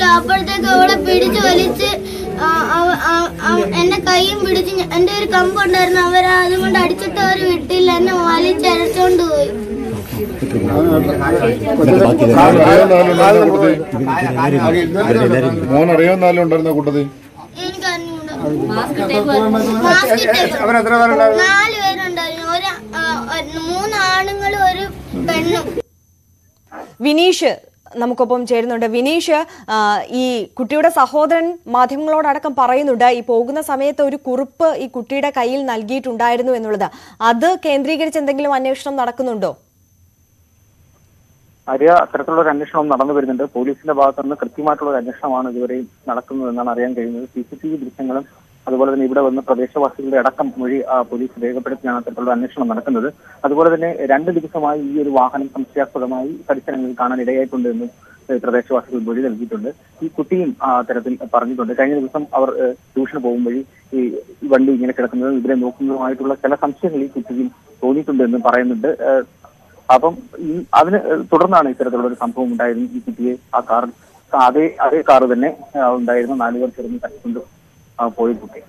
അപ്പോഴത്തേക്ക് അവളെ പിടിച്ച് വലിച്ച് ആ, അവ- ആ- ആ- എന്റെ കൈയും പിടിച്ച് ഞ- എന്റെ ഒരു കമ്പുണ്ടായിരുന്നു അവർ അതും കൊണ്ട് അടിച്ചിട്ട് അവർ വിട്ടില്ല എന്നെ വലിച്ചരച്ചോണ്ട് പോയി മോൻ അറിയാവുന്നാലും ഉണ്ടായിരുന്ന കൂട്ടത്തിൽ എനിക്ക് അറിഞ്ഞൂടാ മാസ്ക് ഇട്ടേക്കും. നാല് പേരുണ്ടായിരുന്നു ഒരു ആ, ഒരു- മൂന്ന് ആണുങ്ങളും ഒരു പെണ്ണും വിനീഷ് നമുക്കൊപ്പം ചേരുന്നുണ്ട് വിനീഷ് ആ, ഈ കുട്ടിയുടെ സഹോദരൻ മാധ്യമങ്ങളോടടക്കം പറയുന്നുണ്ട് ഈ പോകുന്ന സമയത്ത് ഒരു കുറിപ്പ് ഈ കുട്ടിയുടെ കയ്യിൽ നൽകിയിട്ടുണ്ടായിരുന്നു എന്നുള്ളത് അത് കേന്ദ്രീകരിച്ച് എന്തെങ്കിലും അന്വേഷണം നടക്കുന്നുണ്ടോ ആര്യ അത്തരത്തിലുള്ള ഒരു അന്വേഷണം നടന്നു വരുന്നുണ്ട് പോലീസിന്റെ ഭാഗത്തു നിന്ന് കൃത്യമായിട്ടുള്ള ഒരു അന്വേഷണമാണ് ഇതുവരെയും നടക്കുന്നതെന്നാണ് അറിയാൻ കഴിയുന്നത് സി സി ടി വി ദൃശ്യങ്ങളും അതുപോലെ തന്നെ ഇവിടെ വന്ന് പ്രദേശവാസികളുടെ അടക്കം മൊഴി ആ, പോലീസ് രേഖപ്പെടുത്തിയാണ് അത്തരത്തിലുള്ള അന്വേഷണം നടക്കുന്നത് അതുപോലെ തന്നെ രണ്ട് ദിവസമായി ഈ ഒരു വാഹനം സംശയാസ്പദമായി പരിസരങ്ങളിൽ കാണാൻ ഇടയായിട്ടുണ്ട് എന്നും ഏഹ്, പ്രദേശവാസികൾ മൊഴി നൽകിയിട്ടുണ്ട് ഈ കുട്ടിയും ആ തരത്തിൽ പറഞ്ഞിട്ടുണ്ട് കഴിഞ്ഞ ദിവസം അവർ ഏഹ്, ട്യൂഷന് പോകും വഴി ഈ ഈ വണ്ടി ഇങ്ങനെ കിടക്കുന്നതും ഇവരെ നോക്കുന്നതുമായിട്ടുള്ള ചില സംശയങ്ങൾ ഈ കുട്ടിയും തോന്നിയിട്ടുണ്ട് എന്ന് പറയുന്നുണ്ട് ഏഹ്, അപ്പം ഈ അതിന് തുടർന്നാണ് ഇത്തരത്തിലുള്ള ഒരു സംഭവം ഉണ്ടായിരുന്നത് ഈ കുട്ടിയെ ആ കാറിൽ അതേ അതേ കാറ് തന്നെ ആ, ഉണ്ടായിരുന്ന നാലുപേർ ചേർന്ന് തട്ടിക്കൊണ്ട് ആ, പോയ കുട്ടി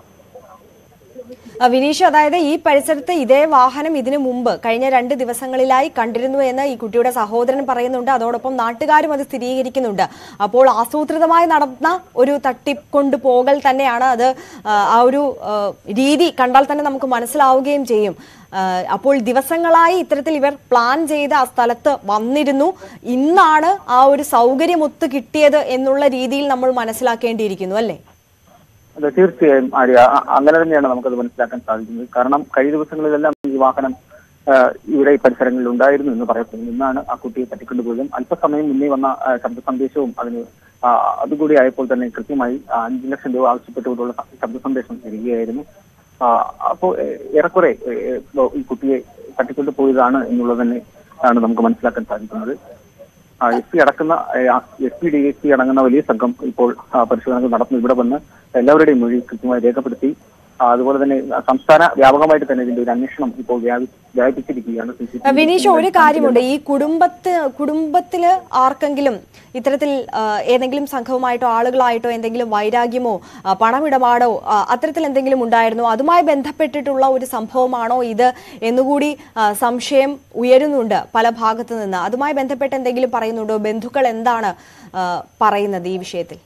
ആ, വിനീഷ് അതായത് ഈ പരിസരത്ത് ഇതേ വാഹനം ഇതിനു മുമ്പ് കഴിഞ്ഞ രണ്ട് ദിവസങ്ങളിലായി കണ്ടിരുന്നു എന്ന് ഈ കുട്ടിയുടെ സഹോദരൻ പറയുന്നുണ്ട് അതോടൊപ്പം നാട്ടുകാരും അത് സ്ഥിരീകരിക്കുന്നുണ്ട് അപ്പോൾ ആസൂത്രിതമായി നടന്ന ഒരു തട്ടിക്കൊണ്ട് പോകൽ തന്നെയാണ് അത് ആ, ആ ഒരു ആ, രീതി കണ്ടാൽ തന്നെ നമുക്ക് മനസ്സിലാവുകയും ചെയ്യും ആ, അപ്പോൾ ദിവസങ്ങളായി ഇത്തരത്തിൽ ഇവർ പ്ലാൻ ചെയ്ത് ആ സ്ഥലത്ത് വന്നിരുന്നു ഇന്നാണ് ആ ഒരു സൗകര്യം ഒത്തു കിട്ടിയത് എന്നുള്ള രീതിയിൽ നമ്മൾ മനസ്സിലാക്കേണ്ടിയിരിക്കുന്നു അല്ലേ അതെ തീർച്ചയായും ആര്യ അ- അങ്ങനെ തന്നെയാണ് നമുക്കത് മനസ്സിലാക്കാൻ സാധിക്കുന്നത് കാരണം കഴിഞ്ഞ ദിവസങ്ങളിലെല്ലാം ഈ വാഹനം ആ, ഇവിടെ ഈ പരിസരങ്ങളിൽ ഉണ്ടായിരുന്നു എന്ന് പറയപ്പെടുന്നു ഇന്നാണ് ആ കുട്ടിയെ തട്ടിക്കൊണ്ടുപോയതും അല്പസമയം മുന്നേ വന്ന ആ, ശബ്ദ സന്ദേശവും അതിന് ആ, അതുകൂടി ആയപ്പോൾ തന്നെ കൃത്യമായി ആ, അഞ്ച് ലക്ഷം രൂപ ആവശ്യപ്പെട്ടുകൊണ്ടുള്ള സ- ശബ്ദ സന്ദേശം തരികയായിരുന്നു ആ, അപ്പോ ഏ- ഏറെക്കുറെ ഏ, ഏ, ഈ കുട്ടിയെ തട്ടിക്കൊണ്ടു പോയതാണ് എന്നുള്ളത് തന്നെ ആണ് നമുക്ക് മനസ്സിലാക്കാൻ സാധിക്കുന്നത് എസ് പി അടക്കുന്ന S P D S P അടങ്ങുന്ന വലിയ സംഘം ഇപ്പോൾ ആ, പരിശോധനകൾ നടത്തുന്നു ഇവിടെ വന്ന് എല്ലാവരുടെയും മൊഴി കൃത്യമായി രേഖപ്പെടുത്തി ആ, അതുപോലെ തന്നെ ആ, സംസ്ഥാന വ്യാപകമായിട്ട് തന്നെ ഇതിന്റെ ഒരു അന്വേഷണം ഇപ്പോൾ വ്യാപി വ്യാപിപ്പിച്ചിരിക്കുകയാണ് C C T V Vineesh ഒരു കാര്യമുണ്ട് ഈ കുടുംബത്ത് കുടുംബത്തില് ആർക്കെങ്കിലും ഇത്തരത്തിൽ ആ, ഏതെങ്കിലും സംഘവുമായിട്ടോ ആളുകളായിട്ടോ എന്തെങ്കിലും വൈരാഗ്യമോ ആ, പണമിടപാടോ ആ, അത്തരത്തിൽ എന്തെങ്കിലും ഉണ്ടായിരുന്നോ അതുമായി ബന്ധപ്പെട്ടിട്ടുള്ള ഒരു സംഭവമാണോ ഇത് എന്നുകൂടി ആ, സംശയം ഉയരുന്നുണ്ട് പല ഭാഗത്തു നിന്ന് അതുമായി ബന്ധപ്പെട്ട് എന്തെങ്കിലും പറയുന്നുണ്ടോ ബന്ധുക്കൾ എന്താണ് ആ, പറയുന്നത് ഈ വിഷയത്തിൽ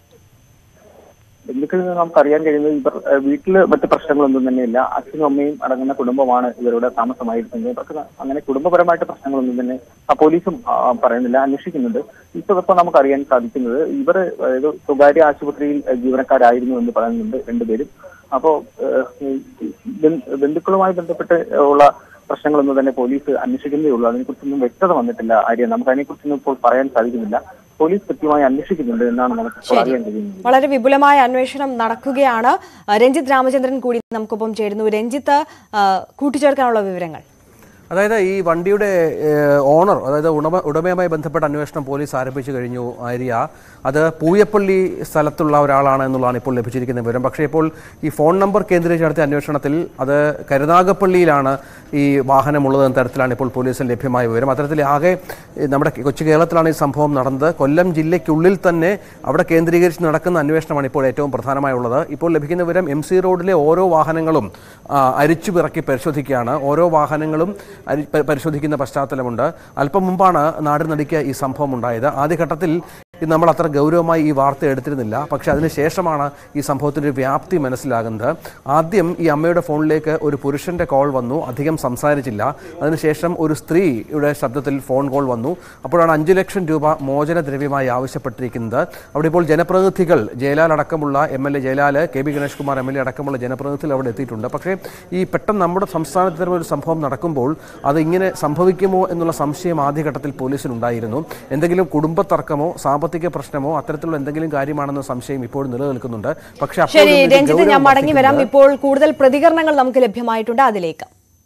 ബന്ധുക്കളിൽ നിന്ന് നമുക്ക് അറിയാൻ കഴിയുന്നത് ഇവർ ഏഹ്, വീട്ടില് മറ്റ് പ്രശ്നങ്ങളൊന്നും തന്നെയില്ല അച്ഛനും അമ്മയും അടങ്ങുന്ന കുടുംബമാണ് ഇവരുടെ താമസമായിരിക്കുന്നത് ഇവർക്ക് അങ്ങനെ കുടുംബപരമായിട്ട് പ്രശ്നങ്ങളൊന്നും തന്നെ ആ പോലീസും ആ, പറയുന്നില്ല അന്വേഷിക്കുന്നുണ്ട് ഇപ്പോൾ ഇപ്പോൾ നമുക്ക് അറിയാൻ സാധിക്കുന്നത് ഇവർ ഏതോ സ്വകാര്യ ആശുപത്രിയിൽ ഏഹ്, ജീവനക്കാരായിരുന്നു എന്ന് പറയുന്നുണ്ട് രണ്ടുപേരും അപ്പോ ഏഹ്, ഈ ബന്ധു- ബന്ധുക്കളുമായി ബന്ധപ്പെട്ട് ഉള്ള പ്രശ്നങ്ങളൊന്നും തന്നെ പോലീസ് അന്വേഷിക്കുന്നേ ഉള്ളൂ അതിനെക്കുറിച്ചൊന്നും വ്യക്തത വന്നിട്ടില്ല ആര്യ നമുക്ക് അതിനെക്കുറിച്ചൊന്നും ഇപ്പോൾ പറയാൻ സാധിക്കുന്നില്ല പോലീസ് കൃത്യമായി അന്വേഷിക്കുന്നുണ്ട് എന്നാണ് നമുക്ക് ഇപ്പോൾ അറിയാൻ കഴിയുന്നത് വളരെ വിപുലമായ അന്വേഷണം നടക്കുകയാണ് ആ, രഞ്ജിത്ത് രാമചന്ദ്രൻ കൂടി നമുക്കൊപ്പം ചേരുന്നു രഞ്ജിത്ത് ആ, കൂട്ടിച്ചേർക്കാനുള്ള വിവരങ്ങൾ അതായത് ഈ വണ്ടിയുടെ ഏഹ്, ഓണർ അതായത് ഉടമ ഉടമയുമായി ബന്ധപ്പെട്ട അന്വേഷണം പോലീസ് ആരംഭിച്ചു കഴിഞ്ഞു ആര്യ അത് പൂയപ്പള്ളി സ്ഥലത്തുള്ള ഒരാളാണ് എന്നുള്ളതാണ് ഇപ്പോൾ ലഭിച്ചിരിക്കുന്ന വിവരം പക്ഷേ ഇപ്പോൾ ഈ ഫോൺ നമ്പർ കേന്ദ്രീകരിച്ച് നടത്തിയ അന്വേഷണത്തിൽ അത് കരുനാഗപ്പള്ളിയിലാണ് ഈ വാഹനമുള്ളത് എന്ന തരത്തിലാണ് ഇപ്പോൾ പോലീസിന് ലഭ്യമായ വിവരം അത്തരത്തിൽ ആകെ ഈ നമ്മുടെ കൊച്ചു കേരളത്തിലാണ് ഈ സംഭവം നടന്നത് കൊല്ലം ജില്ലയ്ക്കുള്ളിൽ തന്നെ അവിടെ കേന്ദ്രീകരിച്ച് നടക്കുന്ന അന്വേഷണമാണ് ഇപ്പോൾ ഏറ്റവും പ്രധാനമായുള്ളത് ഇപ്പോൾ ലഭിക്കുന്ന വിവരം എം സി റോഡിലെ ഓരോ വാഹനങ്ങളും ആ, അരിച്ചു പിറക്കി പരിശോധിക്കുകയാണ് ഓരോ വാഹനങ്ങളും അരി പ- പരിശോധിക്കുന്ന പശ്ചാത്തലമുണ്ട് അല്പം മുമ്പാണ് നാടിനടിക്ക് ഈ സംഭവം ഉണ്ടായത് ആദ്യഘട്ടത്തിൽ ഇത് നമ്മൾ അത്ര ഗൗരവമായി ഈ വാർത്ത എടുത്തിരുന്നില്ല പക്ഷേ അതിനുശേഷമാണ് ഈ സംഭവത്തിൻ്റെ ഒരു വ്യാപ്തി മനസ്സിലാകുന്നത് ആദ്യം ഈ അമ്മയുടെ ഫോണിലേക്ക് ഒരു പുരുഷന്റെ കോൾ വന്നു അധികം സംസാരിച്ചില്ല അതിനുശേഷം ഒരു സ്ത്രീയുടെ ശബ്ദത്തിൽ ഫോൺ കോൾ വന്നു അപ്പോഴാണ് അഞ്ചു ലക്ഷം രൂപ മോചന ദ്രവ്യമായി ആവശ്യപ്പെട്ടിരിക്കുന്നത് അവിടെ ഇപ്പോൾ ജനപ്രതിനിധികൾ ജയലാൽ അടക്കമുള്ള M L A Jayalal K B Ganesh Kumar M L A അടക്കമുള്ള ജനപ്രതിനിധികൾ അവിടെ എത്തിയിട്ടുണ്ട് പക്ഷേ ഈ പെട്ടെന്ന് നമ്മുടെ സംസ്ഥാനത്ത് ഇത്തരം ഒരു സംഭവം നടക്കുമ്പോൾ അത് ഇങ്ങനെ സംഭവിക്കുമോ എന്നുള്ള സംശയം ആദ്യഘട്ടത്തിൽ പോലീസിനുണ്ടായിരുന്നു എന്തെങ്കിലും കുടുംബ തർക്കമോ സാമ്പത്തിക പ്രശ്നമോ അത്തരത്തിലുള്ള എന്തെങ്കിലും കാര്യമാണെന്ന സംശയം ഇപ്പോൾ നിലനിൽക്കുന്നുണ്ട് പക്ഷേ ശരി അപ്പോഴും ഇത് രഞ്ജിത്ത് ഞാൻ ഗൗരവം മടങ്ങി വരാം വർദ്ധിക്കുന്നത് ഇപ്പോൾ കൂടുതൽ പ്രതികരണങ്ങൾ നമുക്ക് ലഭ്യമായിട്ടുണ്ട് അതിലേക്ക്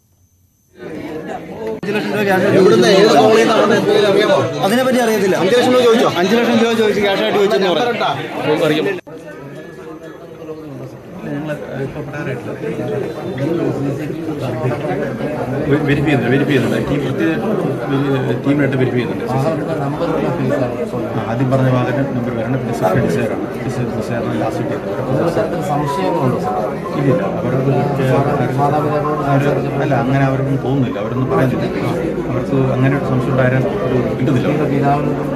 ഇവിടുന്ന് ഏത് കോളേജിൽ നിന്നാണ് അതിനെപ്പറ്റി അറിയത്തില്ല അഞ്ച് ലക്ഷം രൂപ ചോദിച്ചോ അഞ്ച് ലക്ഷം രൂപ ചോദിച്ചു ക്യാഷായിട്ട് ചോദിച്ചെന്ന് പറയാം ഞങ്ങൾ ഇപ്പോൾ പറയാറായിട്ടില്ല വെരിഫൈ ചെയ്യുന്നുണ്ട് വെരിഫൈ ചെയ്യുന്നുണ്ട് ടീം പ്രത്യേക ടീമിനായിട്ട് വെരിഫൈ ചെയ്യുന്നുണ്ട് ആ, ആദ്യം പറഞ്ഞ വാഹനം നമ്പർ വരണം പിന്നെ സിസ്റ്റർ ഡിസയറാണ് സിസ്റ്റർ ഡിസയറാണ് ലാസ്റ്റ് ഇല്ല അവരുടെ അവർ അല്ല അങ്ങനെ അവർക്കൊന്നും തോന്നുന്നില്ല അവരൊന്നും പറയുന്നില്ല അവർക്ക് അങ്ങനെ ഒരു സംശയം ഉണ്ടായാലും ഒരു കിട്ടുന്നില്ല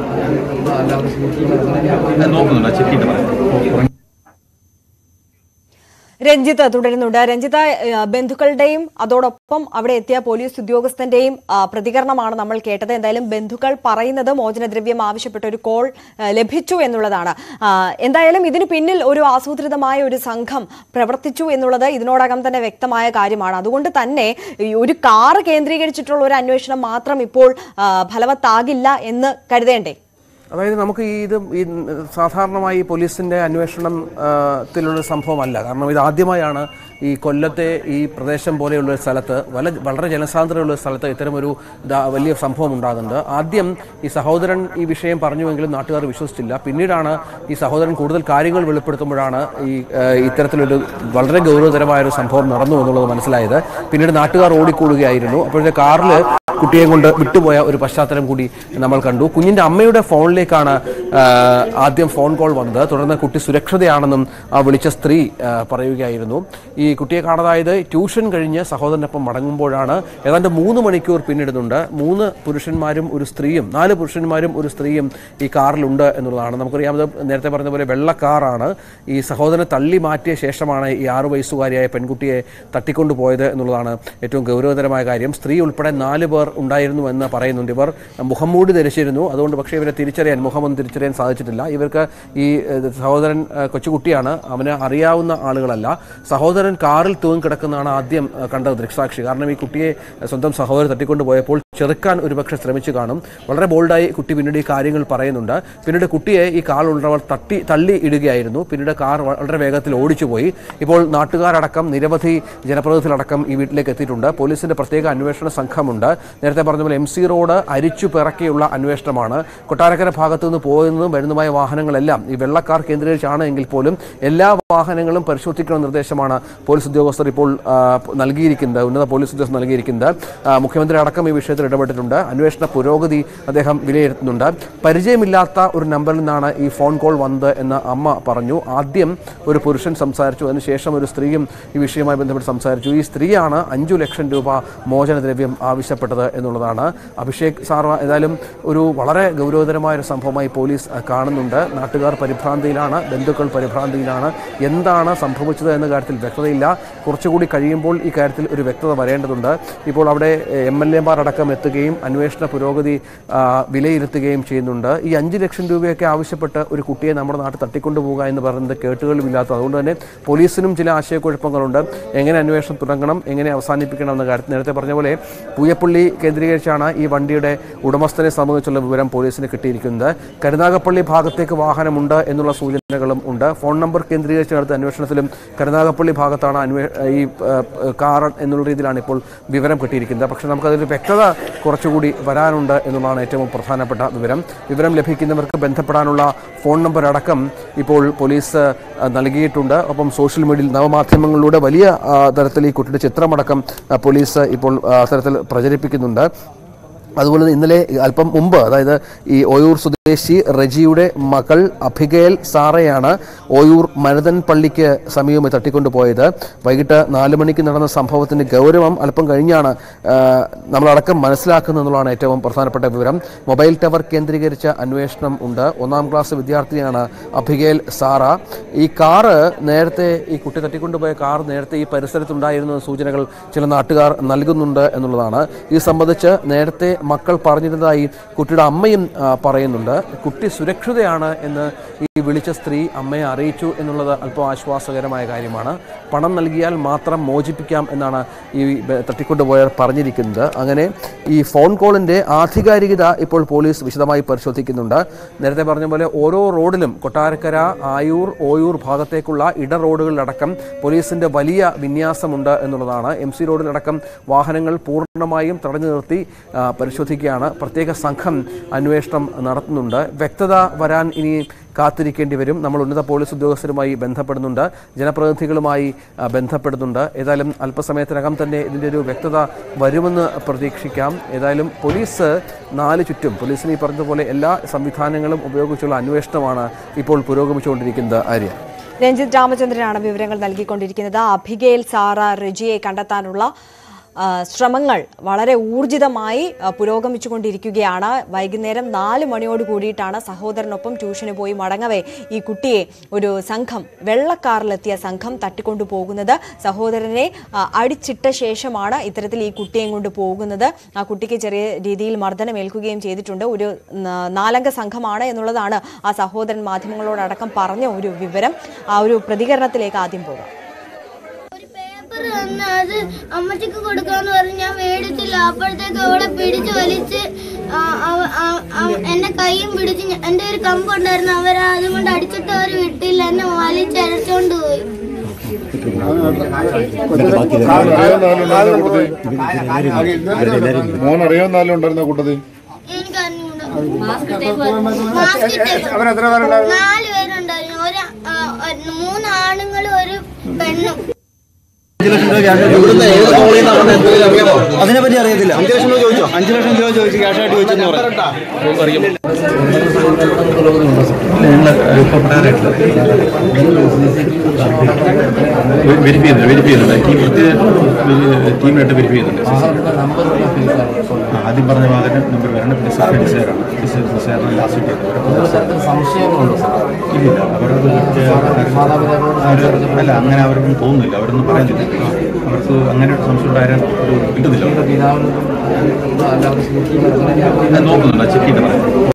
ഞാൻ നോക്കുന്നുണ്ട് ചെക്ക് ചെയ്തിട്ട് പറയാം രഞ്ജിത്ത് തുടരുന്നുണ്ട് രഞ്ജിത്ത് ഏഹ്, ബന്ധുക്കളുടെയും അതോടൊപ്പം അവിടെ എത്തിയ പോലീസ് ഉദ്യോഗസ്ഥന്റെയും ആ, പ്രതികരണമാണ് നമ്മൾ കേട്ടത് എന്തായാലും ബന്ധുക്കൾ പറയുന്നത് മോചനദ്രവ്യം ആവശ്യപ്പെട്ട ഒരു കോൾ ഏഹ്, ലഭിച്ചു എന്നുള്ളതാണ് ആ, എന്തായാലും ഇതിന് പിന്നിൽ ഒരു ആസൂത്രിതമായ ഒരു സംഘം പ്രവർത്തിച്ചു എന്നുള്ളത് ഇതിനോടകം തന്നെ വ്യക്തമായ കാര്യമാണ് അതുകൊണ്ട് തന്നെ ഈ ഒരു കാർ കേന്ദ്രീകരിച്ചിട്ടുള്ള ഒരു അന്വേഷണം മാത്രം ഇപ്പോൾ ആ, ഫലവത്താകില്ല എന്ന് കരുതേണ്ടേ അതായത് നമുക്ക് ഈ ഇത് ഈ സാധാരണമായി പോലീസിൻ്റെ അന്വേഷണം ആ, ത്തിലുള്ള സംഭവമല്ല കാരണം ഇത് ആദ്യമായാണ് ഈ കൊല്ലത്തെ ഈ പ്രദേശം പോലെയുള്ള ഒരു സ്ഥലത്ത് വല വളരെ ജനസാന്ദ്രതയുള്ള ഒരു സ്ഥലത്ത് ഇത്തരമൊരു ദാ- വലിയ സംഭവം ഉണ്ടാകുന്നുണ്ട് ആദ്യം ഈ സഹോദരൻ ഈ വിഷയം പറഞ്ഞുവെങ്കിലും നാട്ടുകാർ വിശ്വസിച്ചില്ല പിന്നീടാണ് ഈ സഹോദരൻ കൂടുതൽ കാര്യങ്ങൾ വെളിപ്പെടുത്തുമ്പോഴാണ് ഈ ആ, ഇത്തരത്തിലൊരു വളരെ ഗൗരവതരമായ ഒരു സംഭവം നടന്നു എന്നുള്ളത് മനസ്സിലായത് പിന്നീട് നാട്ടുകാർ ഓടിക്കൂടുകയായിരുന്നു അപ്പോഴത്തെ കാറിൽ കുട്ടിയെ കൊണ്ട് വിട്ടുപോയ ഒരു പശ്ചാത്തലം കൂടി നമ്മൾ കണ്ടു കുഞ്ഞിന്റെ അമ്മയുടെ ഫോണിലേക്കാണ് ആ, ആദ്യം ഫോൺ കോൾ വന്നത് തുടർന്ന് കുട്ടി സുരക്ഷിതയാണെന്നും ആ വിളിച്ച സ്ത്രീ ആ, പറയുകയായിരുന്നു ഈ കുട്ടിയെ കാണാതായത് ട്യൂഷൻ കഴിഞ്ഞ് സഹോദരനൊപ്പം മടങ്ങുമ്പോഴാണ് ഏതാണ്ട് മൂന്ന് മണിക്കൂർ പിന്നിടുന്നുണ്ട് മൂന്ന് പുരുഷന്മാരും ഒരു സ്ത്രീയും നാല് പുരുഷന്മാരും ഒരു സ്ത്രീയും ഈ കാറിലുണ്ട് എന്നുള്ളതാണ് നമുക്കറിയാം അത് നേരത്തെ പറഞ്ഞ പോലെ വെള്ള കാറാണ് ഈ സഹോദരനെ തള്ളി മാറ്റിയ ശേഷമാണ് ഈ ആറു വയസ്സുകാരിയായ പെൺകുട്ടിയെ തട്ടിക്കൊണ്ടുപോയത് എന്നുള്ളതാണ് ഏറ്റവും ഗൗരവതരമായ കാര്യം സ്ത്രീ ഉൾപ്പെടെ നാല് പേർ ഉണ്ടായിരുന്നു എന്ന് പറയുന്നുണ്ട് ഇവർ മുഖംമൂടി ധരിച്ചിരുന്നു അതുകൊണ്ട് പക്ഷേ ഇവരെ തിരിച്ചറിയാൻ മുഖമൊന്നും തിരിച്ചറിയാൻ സാധിച്ചിട്ടില്ല ഇവർക്ക് ഈ ഏഹ്, സഹോദരൻ ഏഹ്, കൊച്ചുകുട്ടിയാണ് അവന് അറിയാവുന്ന ആളുകളല്ല സഹോദരൻ കാറിൽ തൂങ്ങിക്കിടക്കുന്നതാണ് ആദ്യം ഏഹ്, കണ്ടത് ദൃക്സാക്ഷി കാരണം ഈ കുട്ടിയെ സ്വന്തം സഹോദരൻ തട്ടിക്കൊണ്ടുപോയപ്പോൾ ചെറുക്കാൻ ഒരുപക്ഷെ ശ്രമിച്ചു കാണും വളരെ ബോൾഡായി കുട്ടി പിന്നീട് ഈ കാര്യങ്ങൾ പറയുന്നുണ്ട് പിന്നീട് കുട്ടിയെ ഈ കാറുള്ളവർ തട്ടി തള്ളി ഇടുകയായിരുന്നു പിന്നീട് കാർ വളരെ വേഗത്തിൽ ഓടിച്ചുപോയി ഇപ്പോൾ നാട്ടുകാരടക്കം നിരവധി ജനപ്രതിനിധികളടക്കം ഈ വീട്ടിലേക്ക് എത്തിയിട്ടുണ്ട് പോലീസിന്റെ പ്രത്യേക അന്വേഷണ സംഘമുണ്ട് നേരത്തെ പറഞ്ഞ പോലെ എം സി റോഡ് അരിച്ചു പിറക്കിയുള്ള അന്വേഷണമാണ് കൊട്ടാരക്കര ഭാഗത്തു നിന്ന് പോകുന്നതും വരുന്നതുമായ വാഹനങ്ങളെല്ലാം ഈ വെള്ളക്കാർ കേന്ദ്രീകരിച്ചാണ് എങ്കിൽ പോലും എല്ലാ വാഹനങ്ങളും പരിശോധിക്കണമെന്ന നിർദ്ദേശമാണ് പോലീസ് ഉദ്യോഗസ്ഥർ ഇപ്പോൾ ആ, നൽകിയിരിക്കുന്നത് ഉന്നത പോലീസ് ഉദ്യോഗസ്ഥർ നൽകിയിരിക്കുന്നത് ആ, മുഖ്യമന്ത്രി അടക്കം ഈ വിഷയത്തിൽ ഇടപെട്ടിട്ടുണ്ട് അന്വേഷണ പുരോഗതി അദ്ദേഹം വിലയിരുത്തുന്നുണ്ട് പരിചയമില്ലാത്ത ഒരു നമ്പറിൽ നിന്നാണ് ഈ ഫോൺ കോൾ വന്നത് എന്ന് അമ്മ പറഞ്ഞു ആദ്യം ഒരു പുരുഷൻ സംസാരിച്ചു അതിനുശേഷം ഒരു സ്ത്രീയും ഈ വിഷയവുമായി ബന്ധപ്പെട്ട് സംസാരിച്ചു ഈ സ്ത്രീയാണ് അഞ്ചു ലക്ഷം രൂപ മോചനദ്രവ്യം ആവശ്യപ്പെട്ടത് എന്നുള്ളതാണ് അഭിഷേക് സാർ ഏതായാലും ഒരു വളരെ ഗൗരവതരമായ ഒരു സംഭവമായി പോലീസ് അഹ്, കാണുന്നുണ്ട് നാട്ടുകാർ പരിഭ്രാന്തിയിലാണ് ബന്ധുക്കൾ പരിഭ്രാന്തിയിലാണ് എന്താണ് സംഭവിച്ചത് എന്ന കാര്യത്തിൽ വ്യക്തതയില്ല കുറച്ചുകൂടി കഴിയുമ്പോൾ ഈ കാര്യത്തിൽ ഒരു വ്യക്തത വരേണ്ടതുണ്ട് ഇപ്പോൾ അവിടെ എം എൽ എമാർ അടക്കം എത്തുകയും അന്വേഷണ പുരോഗതി ആ, വിലയിരുത്തുകയും ചെയ്യുന്നുണ്ട് ഈ അഞ്ച് ലക്ഷം രൂപയൊക്കെ ആവശ്യപ്പെട്ട് ഒരു കുട്ടിയെ നമ്മുടെ നാട്ടിൽ തട്ടിക്കൊണ്ടു പോകുക എന്ന് പറയുന്നത് കേട്ടുകളില്ലാത്തത് അതുകൊണ്ട് തന്നെ പോലീസിനും ചില ആശയക്കുഴപ്പങ്ങളുണ്ട് എങ്ങനെ അന്വേഷണം തുടങ്ങണം എങ്ങനെ അവസാനിപ്പിക്കണം എന്ന കാര്യത്തിൽ നേരത്തെ പറഞ്ഞ പോലെ പൂയപ്പള്ളി കേന്ദ്രീകരിച്ചാണ് ഈ വണ്ടിയുടെ ഉടമസ്ഥനെ സംബന്ധിച്ചുള്ള വിവരം പോലീസിന് കിട്ടിയിരിക്കുന്നത് കരുനാഗപ്പള്ളി ഭാഗത്തേക്ക് വാഹനമുണ്ട് എന്നുള്ള സൂചനകളും ഉണ്ട് ഫോൺ നമ്പർ കേന്ദ്രീകരിച്ച് നടത്തിയ അന്വേഷണത്തിലും കരുനാഗപ്പള്ളി ഭാഗത്താണ് അന്വേ ഈ ആ, കാർ എന്നുള്ള രീതിയിലാണ് ഇപ്പോൾ വിവരം കിട്ടിയിരിക്കുന്നത് പക്ഷേ നമുക്കതിൽ വ്യക്തത കുറച്ചുകൂടി വരാനുണ്ട് എന്നുള്ളതാണ് ഏറ്റവും പ്രധാനപ്പെട്ട വിവരം വിവരം ലഭിക്കുന്നവർക്ക് ബന്ധപ്പെടാനുള്ള ഫോൺ നമ്പർ അടക്കം ഇപ്പോൾ പോലീസ് ആ, നൽകിയിട്ടുണ്ട് ഒപ്പം സോഷ്യൽ മീഡിയയിൽ നവമാധ്യമങ്ങളിലൂടെ വലിയ ആ, തരത്തിൽ ഈ കുട്ടിയുടെ ചിത്രമടക്കം ആ, പോലീസ് ഇപ്പോൾ ആ, തരത്തിൽ പ്രചരിപ്പിക്കുന്നുണ്ട് അതുപോലെ തന്നെ ഇന്നലെ അല്പം മുമ്പ് അതായത് ഈ ഓയൂർ സ്വദേശി റജിയുടെ മകൾ അഭിഗേൽ സാറയാണ് ഓയൂർ മരുതൻ പള്ളിക്ക് സമീപം തട്ടിക്കൊണ്ടുപോയത് വൈകിട്ട് നാല് മണിക്ക് നടന്ന സംഭവത്തിന്റെ ഗൗരവം അല്പം കഴിഞ്ഞാണ് ആ, നമ്മളടക്കം മനസ്സിലാക്കുന്നത് എന്നുള്ളതാണ് ഏറ്റവും പ്രധാനപ്പെട്ട വിവരം മൊബൈൽ ടവർ കേന്ദ്രീകരിച്ച അന്വേഷണം ഉണ്ട് ഒന്നാം ക്ലാസ് വിദ്യാർത്ഥിനിയാണ് അഭിഗേൽ സാറ ഈ കാറ് നേരത്തെ ഈ കുട്ടി തട്ടിക്കൊണ്ടുപോയ കാർ നേരത്തെ ഈ പരിസരത്തുണ്ടായിരുന്ന സൂചനകൾ ചില നാട്ടുകാർ നൽകുന്നുണ്ട് എന്നുള്ളതാണ് ഇത് സംബന്ധിച്ച് നേരത്തെ മക്കൾ പറഞ്ഞിരുന്നതായി കുട്ടിയുടെ അമ്മയും ആ, പറയുന്നുണ്ട് കുട്ടി സുരക്ഷിതയാണ് എന്ന് ഈ വിളിച്ച സ്ത്രീ അമ്മയെ അറിയിച്ചു എന്നുള്ളത് അല്പം ആശ്വാസകരമായ കാര്യമാണ് പണം നൽകിയാൽ മാത്രം മോചിപ്പിക്കാം എന്നാണ് ഈ ബ- തട്ടിക്കൊണ്ടുപോയവർ പറഞ്ഞിരിക്കുന്നത് അങ്ങനെ ഈ ഫോൺ കോളിൻ്റെ ആധികാരികത ഇപ്പോൾ പോലീസ് വിശദമായി പരിശോധിക്കുന്നുണ്ട് നേരത്തെ പറഞ്ഞ പോലെ ഓരോ റോഡിലും കൊട്ടാരക്കര ആയൂർ ഓയൂർ ഭാഗത്തേക്കുള്ള ഇട റോഡുകളിലടക്കം പോലീസിന്റെ വലിയ വിന്യാസമുണ്ട് എന്നുള്ളതാണ് എം സി റോഡിലടക്കം വാഹനങ്ങൾ പൂർണ്ണമായും തടഞ്ഞു നിർത്തി ആ, പരിശോധന പരിശോധിക്കുകയാണ് പ്രത്യേക സംഘം അന്വേഷണം നടത്തുന്നുണ്ട് വ്യക്തത വരാൻ ഇനി കാത്തിരിക്കേണ്ടി വരും നമ്മൾ ഉന്നത പോലീസ് ഉദ്യോഗസ്ഥരുമായി ബന്ധപ്പെടുന്നുണ്ട് ജനപ്രതിനിധികളുമായി ആ, ബന്ധപ്പെടുന്നുണ്ട് ഏതായാലും അല്പസമയത്തിനകം തന്നെ ഇതിൻ്റെ ഒരു വ്യക്തത വരുമെന്ന് പ്രതീക്ഷിക്കാം ഏതായാലും പോലീസ് നാല് ചുറ്റും പോലീസിന് ഈ പറഞ്ഞതുപോലെ എല്ലാ സംവിധാനങ്ങളും ഉപയോഗിച്ചുള്ള അന്വേഷണമാണ് ഇപ്പോൾ പുരോഗമിച്ചുകൊണ്ടിരിക്കുന്നത് ആര്യ രഞ്ജിത്ത് രാമചന്ദ്രനാണ് വിവരങ്ങൾ നൽകിക്കൊണ്ടിരിക്കുന്നത് അഭിഗേൽ സാറ റെജിയെ കണ്ടെത്താനുള്ള ആ, ശ്രമങ്ങൾ വളരെ ഊർജിതമായി ആ, പുരോഗമിച്ചുകൊണ്ടിരിക്കുകയാണ് വൈകുന്നേരം നാല് മണിയോട് കൂടിയിട്ടാണ് സഹോദരനൊപ്പം ട്യൂഷന് പോയി മടങ്ങവേ ഈ കുട്ടിയെ ഒരു സംഘം വെള്ളക്കാറിലെത്തിയ സംഘം തട്ടിക്കൊണ്ടു പോകുന്നത് സഹോദരനെ ആ, അടിച്ചിട്ട ശേഷമാണ് ഇത്തരത്തിൽ ഈ കുട്ടിയെയും കൊണ്ട് പോകുന്നത് ആ കുട്ടിക്ക് ചെറിയ രീതിയിൽ മർദ്ദനമേൽക്കുകയും ചെയ്തിട്ടുണ്ട് ഒരു ന- നാലംഗ സംഘമാണ് എന്നുള്ളതാണ് ആ സഹോദരൻ മാധ്യമങ്ങളോടടക്കം പറഞ്ഞ ഒരു വിവരം ആ ഒരു പ്രതികരണത്തിലേക്ക് ആദ്യം പോകാം ഒരു പേപ്പർ തന്ന് അത് അമ്മച്ചിക്ക് കൊടുക്കാന്ന് പറഞ്ഞ് ഞാൻ മേടിച്ചില്ല അപ്പോഴത്തേക്ക് അവിടെ പിടിച്ച് വലിച്ച് ആ, അവ- ആ- ആ- എന്റെ കൈയും പിടിച്ച് ഞ- എന്റെ ഒരു കമ്പ് ഉണ്ടായിരുന്നു അവര് അതുകൊണ്ട് അടിച്ചിട്ട് അവർ വിട്ടില്ല എന്നെ വലിച്ചരച്ചോണ്ട് പോയി മോൻ അറിയാവുന്ന ആരും ഉണ്ടായിരുന്ന കൂട്ടത്തിൽ എനിക്ക് അറിഞ്ഞൂടാ മാസ്ക് ഇട്ടേക്കുവാ. നാല് പേരുണ്ടായിരുന്നു ഒരു ആ, ഒരു- മൂന്ന് ആണുങ്ങളും ഒരു പെണ്ണും ഇവിടുന്ന് ഏത് കോളേജിൽ നിന്നാണ് വന്നത് എന്തെങ്കിലും അറിയാമോ അതിനെപ്പറ്റി അറിയത്തില്ല അഞ്ച് ലക്ഷം രൂപ ചോദിച്ചോ അഞ്ച് ലക്ഷം രൂപ ചോദിച്ചു ക്യാഷ് ആയിട്ട് ചോദിച്ചെന്ന് പറഞ്ഞു ഞങ്ങൾ ഇപ്പോൾ പറയാനായിട്ടില്ല വെരിഫൈ ചെയ്യുന്നുണ്ട് വെരിഫൈ ചെയ്യുന്നുണ്ട് ടീം പ്രത്യേക ടീമായിട്ട് വെരിഫൈ ചെയ്യുന്നുണ്ട് ആ, ആദ്യം പറഞ്ഞ വാഹനം നമ്പർ വരണം പിന്നെ സാറിന് ഡിസൈറാണ് ഡിസൈറിന് ലാസ്റ്റ് ഇല്ല അവരത് അവര് അല്ല അങ്ങനെ അവരൊന്നും തോന്നുന്നില്ല അവരൊന്നും പറയുന്നില്ല അവർക്ക് അങ്ങനെ ഒരു സംശയം ഉണ്ടായാലും ഒരു കിട്ടുന്നില്ല ഞാൻ നോക്കുന്നുണ്ട് ചെക്ക് ചെയ്തിട്ട് പറയാം